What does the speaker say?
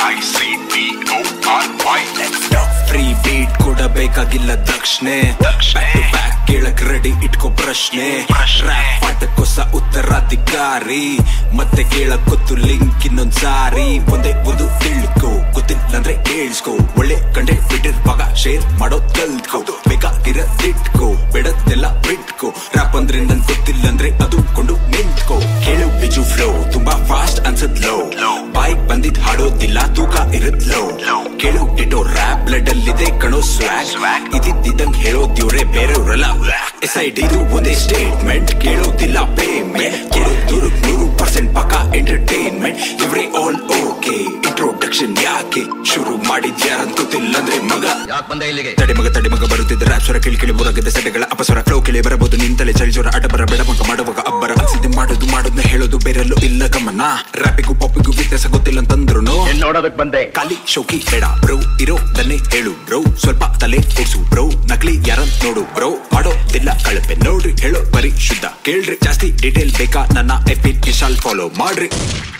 I C B O R Y free beat ಕೊಡಬೇಕಾಗಿಲ್ಲ ದಕ್ಷಿಣೆ back ಕೇಳಕ್ ರೆಡಿ ಇಟ್ಕೋ ಪ್ರಶ್ನೆ ರ್ಯಾಪ್ ಪಾಠಕ್ಕೊಸ ಉತ್ತರಾಧಿಕಾರಿ ಮತ್ತೆ ಕೇಳಕ್ ಗೊತ್ತು ಲಿಂಕ್ ಇನ್ನೊಂದ್ ಸಾರಿ ಒಂದೇ ಒಂದು ತಿಳ್ಕೊ ಗೊತ್ತಿಲ್ಲ ಅಂದ್ರೆ ಕೇಳಿಸ್ಕೊ ಒಳ್ಳೆ ಕಂಡೆ ಬಿಟ್ಟಿರ್ವಾಗ ಶೇರ್ ಮಾಡೋದ್ ಕಲ್ತ್ಕೊ ಬೇಕಾಗಿರದಿಟ್ಕೊ ಬೇಡದ್ದೆಲ್ಲ ಬಿಟ್ಕೊ ರ್ಯಾಪ್ ಅಂದ್ರೆ ನನ್ ಗೊತ್ತಿಲ್ಲ ಅಂದ್ರೆ ಅದು ಕೊಂಡು ನಿಂತ್ಕೊ ಕೇಳು ಬಿಜು ಫ್ಲೋ ತುಂಬಾ ಫಾಸ್ಟ್ ಅನ್ಸದ್ ಲೋ ಬಾಯ್ಕ್ ಬಂದಿದ್ ಹಾಡೋದಿಲ್ಲ ತೂಕ ಇರದ್ ಲೋ ಕೇಳು ಡಿಟೋ ರ್ಯಾಪ್ ಬ್ಲಡ್ ಅಲ್ಲಿದೆ ಕಣೋ ಸ್ವ್ಯಾಗ್ ಇದಿದ್ದಂಗ್ ಹೇಳೋದ್ಯೂರೆ ಬೇರೆಯವ್ರಲ್ಲ ಎಸ್ ಐ ಡಿ ಒಂದೇ ಸ್ಟೇಟ್ಮೆಂಟ್ ಕೇಳೋದಿಲ್ಲ ಪೇಮೆಂಟ್ ಕೇಳೋದು ನೂರು ಪರ್ಸೆಂಟ್ ಪಕ್ಕ entertainment every all okay introduction ಯಾಕೆ ಶುರು ಮಾಡಿದ್ ಯಾರಂತ ಗೊತ್ತಿಲ್ಲ ಅಂದ್ರೆ ಮಗ ಯಾಕೆ ಬಂದೆ ಇಲ್ಲಿಗೆ ತಡೆ ಮಗ ತಡೆ ಮಗ ಬರುತ್ತಿದ್ದ ರ್ಯಾಪ್ ಸ್ವರ ಕಿಳಿ ಕಿಳಿ ಊರಾಗದ ಸೆಟೆಗಳ ಅಪಸ್ವರ ಫ್ಲೋ ಕಿಳಿ ಬರಬಹುದು ನಿಂತಲೆ ಚಳಿ ಜ್ವರ ಅಡಬರ ಬೆಡ ಮಗ ಮಾಡುವಾಗ ಅಬ್ಬರ ಅನ್ಸಿದ್ದೆ ಮಾಡೋದು ಮಾಡೋದ್ನ ಹೇಳೋದು ಬೇರೆಲ್ಲೂ ಇಲ್ಲ ಗಮನ ರ್ಯಾಪಿಗೂ ಪಾಪಿಗೂ ವ್ಯತ್ಯಾಸ ಗೊತ್ತಿಲ್ಲ ಅಂತಂದ್ರು ಏನ್ ನೋಡೋದಕ್ ಬಂದೆ ಖಾಲಿ ಶೋಕಿ ಬೇಡ ಬ್ರೋ ಇರೋದನ್ನೇ ಹೇಳು ಬ್ರೋ ಸ್ವಲ್ಪ ತಲೆ ಓಡ್ಸು ಬ್ರೋ ನಕಲಿ ಯಾರನ್ ನೋಡು ಬ್ರೋ ಮಾಡೋದಿಲ್ಲ ಕಳಪೆ ನೋಡ್ರಿ ಹೇಳೋ ಬರೀ ಶುದ್ಧ ಕೇಳ್ರಿ ಜಾಸ್ತಿ ಡೀಟೇಲ್ ಬೇಕಾ ನನ್ನ ಎಫ್ ಇನ್ಸ್ಟಾಲ್ ಫಾಲೋ ಮಾಡ್ರಿ